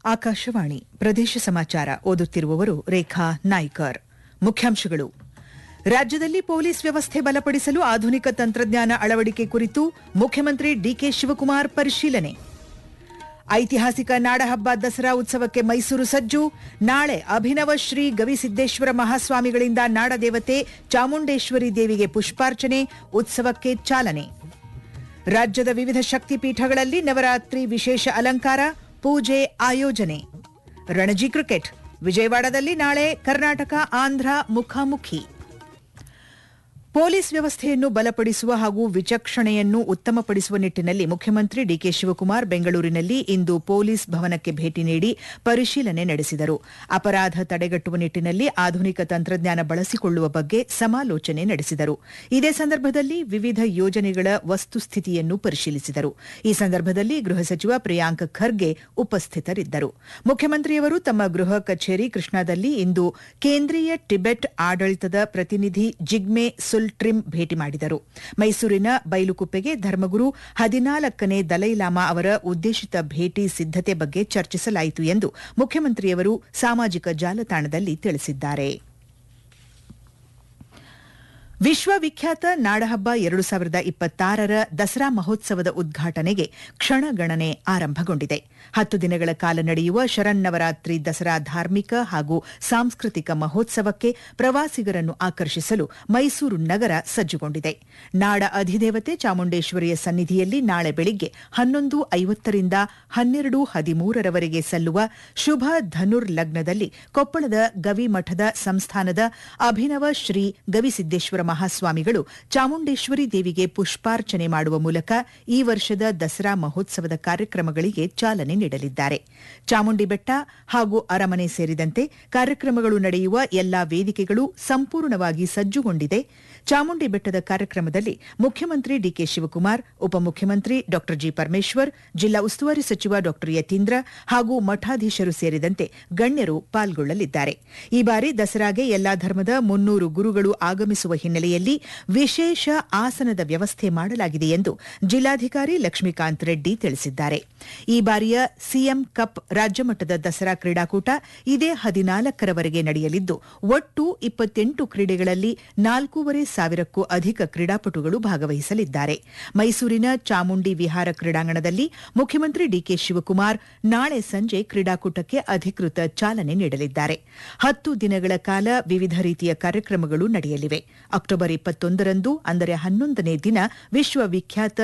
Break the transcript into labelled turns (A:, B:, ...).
A: ಆಕಾಶವಾಣಿ ಪ್ರದೇಶ ಸಮಾಚಾರ ಓದುತ್ತಿರುವವರು ರೇಖಾ ನಾಯ್ಕರ್ ಮುಖ್ಯಾಂಶಗಳು ರಾಜ್ಯದಲ್ಲಿ ಪೊಲೀಸ್ ವ್ಯವಸ್ಥೆ ಬಲಪಡಿಸಲು ಆಧುನಿಕ ತಂತ್ರಜ್ಞಾನ ಅಳವಡಿಕೆ ಕುರಿತು ಮುಖ್ಯಮಂತ್ರಿ ಡಿಕೆ ಶಿವಕುಮಾರ್ ಪರಿಶೀಲನೆ ಐತಿಹಾಸಿಕ ನಾಡಹಬ್ಬ ದಸರಾ ಉತ್ಸವಕ್ಕೆ ಮೈಸೂರು ಸಜ್ಜು ನಾಳೆ ಅಭಿನವ ಶ್ರೀ ಗವಿಸಿದ್ದೇಶ್ವರ ಮಹಾಸ್ವಾಮಿಗಳಿಂದ ನಾಡದೇವತೆ ಚಾಮುಂಡೇಶ್ವರಿ ದೇವಿಗೆ ಪುಷ್ಪಾರ್ಚನೆ ಉತ್ಸವಕ್ಕೆ ಚಾಲನೆ ರಾಜ್ಯದ ವಿವಿಧ ಶಕ್ತಿಪೀಠಗಳಲ್ಲಿ ನವರಾತ್ರಿ ವಿಶೇಷ ಅಲಂಕಾರ ಪೂಜೆ ಆಯೋಜನೆ ರಣಜಿ ಕ್ರಿಕೆಟ್ ವಿಜಯವಾಡದಲ್ಲಿ ನಾಳೆ ಕರ್ನಾಟಕ ಆಂಧ್ರ ಮುಖಾಮುಖಿ ಪೊಲೀಸ್ ವ್ಯವಸ್ಥೆಯನ್ನು ಬಲಪಡಿಸುವ ಹಾಗೂ ವಿಚಕ್ಷಣೆಯನ್ನು ಉತ್ತಮಪಡಿಸುವ ನಿಟ್ಟಿನಲ್ಲಿ ಮುಖ್ಯಮಂತ್ರಿ ಡಿಕೆ ಶಿವಕುಮಾರ್ ಬೆಂಗಳೂರಿನಲ್ಲಿ ಇಂದು ಪೊಲೀಸ್ ಭವನಕ್ಕೆ ಭೇಟಿ ನೀಡಿ ಪರಿಶೀಲನೆ ನಡೆಸಿದರು ಅಪರಾಧ ತಡೆಗಟ್ಟುವ ನಿಟ್ಟಿನಲ್ಲಿ ಆಧುನಿಕ ತಂತ್ರಜ್ಞಾನ ಬಳಸಿಕೊಳ್ಳುವ ಬಗ್ಗೆ ಸಮಾಲೋಚನೆ ನಡೆಸಿದರು ಇದೇ ಸಂದರ್ಭದಲ್ಲಿ ವಿವಿಧ ಯೋಜನೆಗಳ ವಸ್ತುಸ್ಥಿತಿಯನ್ನು ಪರಿಶೀಲಿಸಿದರು ಈ ಸಂದರ್ಭದಲ್ಲಿ ಗೃಹ ಸಚಿವ ಪ್ರಿಯಾಂಕ್ ಖರ್ಗೆ ಉಪಸ್ಥಿತರಿದ್ದರು ಮುಖ್ಯಮಂತ್ರಿಯವರು ತಮ್ಮ ಗೃಹ ಕಚೇರಿ ಕೃಷ್ಣಾದಲ್ಲಿ ಇಂದು ಕೇಂದ್ರೀಯ ಟಿಬೆಟ್ ಆಡಳಿತದ ಪ್ರತಿನಿಧಿ ಜಿಗ್ಮೆ ಸುಲ್ಟ್ರಿಮ್ ಭೇಟಿ ಮಾಡಿದರು ಮೈಸೂರಿನ ಬೈಲುಕುಪ್ಪೆಗೆ ಧರ್ಮಗುರು ಹದಿನಾಲ್ಕನೇ ದಲೈಲಾಮಾ ಅವರ ಉದ್ದೇಶಿತ ಭೇಟಿ ಸಿದ್ದತೆ ಬಗ್ಗೆ ಚರ್ಚಿಸಲಾಯಿತು ಎಂದು ಮುಖ್ಯಮಂತ್ರಿಯವರು ಸಾಮಾಜಿಕ ಜಾಲತಾಣದಲ್ಲಿ ತಿಳಿಸಿದ್ದಾರೆ ವಿಶ್ವವಿಖ್ಯಾತ ನಾಡಹಬ್ಬ ಎರಡು ಸಾವಿರದ ಇಪ್ಪತ್ತಾರರ ದಸರಾ ಮಹೋತ್ಸವದ ಉದ್ಘಾಟನೆಗೆ ಕ್ಷಣಗಣನೆ ಆರಂಭಗೊಂಡಿದೆ ಹತ್ತು ದಿನಗಳ ಕಾಲ ನಡೆಯುವ ಶರನ್ನವರಾತ್ರಿ ದಸರಾ ಧಾರ್ಮಿಕ ಹಾಗೂ ಸಾಂಸ್ಕೃತಿಕ ಮಹೋತ್ಸವಕ್ಕೆ ಪ್ರವಾಸಿಗರನ್ನು ಆಕರ್ಷಿಸಲು ಮೈಸೂರು ನಗರ ಸಜ್ಜುಗೊಂಡಿದೆ ನಾಡ ಅಧಿದೇವತೆ ಚಾಮುಂಡೇಶ್ವರಿಯ ಸನ್ನಿಧಿಯಲ್ಲಿ ನಾಳೆ ಬೆಳಿಗ್ಗೆ ಹನ್ನೊಂದು ಐವತ್ತರಿಂದ ಹನ್ನೆರಡು ಹದಿಮೂರರವರೆಗೆ ಸಲ್ಲುವ ಶುಭ ಧನುರ್ ಲಗ್ನದಲ್ಲಿ ಕೊಪ್ಪಳದ ಗವಿಮಠದ ಸಂಸ್ಥಾನದ ಅಭಿನವ ಶ್ರೀ ಗವಿಸಿದ್ದೇಶ್ವರ ಮಹಾಸ್ವಾಮಿಗಳು ಚಾಮುಂಡೇಶ್ವರಿ ದೇವಿಗೆ ಪುಷ್ಪಾರ್ಚನೆ ಮಾಡುವ ಮೂಲಕ ಈ ವರ್ಷದ ದಸರಾ ಮಹೋತ್ಸವದ ಕಾರ್ಯಕ್ರಮಗಳಿಗೆ ಚಾಲನೆ ನೀಡಲಿದ್ದಾರೆ ಚಾಮುಂಡಿ ಬೆಟ್ಟ ಹಾಗೂ ಅರಮನೆ ಸೇರಿದಂತೆ ಕಾರ್ಯಕ್ರಮಗಳು ನಡೆಯುವ ಎಲ್ಲಾ ವೇದಿಕೆಗಳು ಸಂಪೂರ್ಣವಾಗಿ ಸಜ್ಜುಗೊಂಡಿದೆ ಚಾಮುಂಡಿ ಬೆಟ್ಟದ ಕಾರ್ಯಕ್ರಮದಲ್ಲಿ ಮುಖ್ಯಮಂತ್ರಿ ಡಿಕೆ ಶಿವಕುಮಾರ್ ಉಪಮುಖ್ಯಮಂತ್ರಿ ಡಾ ಜಿ ಪರಮೇಶ್ವರ್ ಜಿಲ್ಲಾ ಉಸ್ತುವಾರಿ ಸಚಿವ ಡಾ ಯತೀಂದ್ರ ಹಾಗೂ ಮಠಾಧೀಶರು ಸೇರಿದಂತೆ ಗಣ್ಯರು ಪಾಲ್ಗೊಳ್ಳಲಿದ್ದಾರೆ ಈ ಬಾರಿ ದಸರಾಗೆ ಎಲ್ಲಾ ಧರ್ಮದ ಮುನ್ನೂರು ಗುರುಗಳು ಆಗಮಿಸುವ ಹಿನ್ನೆಲೆಯಲ್ಲಿ ವಿಶೇಷ ಆಸನದ ವ್ಯವಸ್ಥೆ ಮಾಡಲಾಗಿದೆ ಎಂದು ಜಿಲ್ಲಾಧಿಕಾರಿ ಲಕ್ಷ್ಮೀಕಾಂತ್ ರೆಡ್ಡಿ ತಿಳಿಸಿದ್ದಾರೆ ಈ ಬಾರಿಯ ಸಿಎಂ ಕಪ್ ರಾಜ್ಯಮಟ್ಟದ ದಸರಾ ಕ್ರೀಡಾಕೂಟ ಇದೇ ಹದಿನಾಲ್ಕರವರೆಗೆ ನಡೆಯಲಿದ್ದು ಒಟ್ಟು ಇಪ್ಪತ್ತೆಂಟು ಕ್ರೀಡೆಗಳಲ್ಲಿ ನಾಲ್ಕೂವರೆ ಸಾವಿರಕ್ಕೂ ಅಧಿಕ ಕ್ರೀಡಾಪಟುಗಳು ಭಾಗವಹಿಸಲಿದ್ದಾರೆ ಮೈಸೂರಿನ ಚಾಮುಂಡಿ ವಿಹಾರ ಕ್ರೀಡಾಂಗಣದಲ್ಲಿ ಮುಖ್ಯಮಂತ್ರಿ ಡಿಕೆ ಶಿವಕುಮಾರ್ ನಾಳೆ ಸಂಜೆ ಕ್ರೀಡಾಕೂಟಕ್ಕೆ ಅಧಿಕೃತ ಚಾಲನೆ ನೀಡಲಿದ್ದಾರೆ ಹತ್ತು ದಿನಗಳ ಕಾಲ ವಿವಿಧ ರೀತಿಯ ಕಾರ್ಯಕ್ರಮಗಳು ನಡೆಯಲಿವೆ ಅಕ್ಟೋಬರ್ ಇಪ್ಪತ್ತೊಂದರಂದು ಅಂದರೆ ಹನ್ನೊಂದನೇ ದಿನ ವಿಶ್ವವಿಖ್ಯಾತ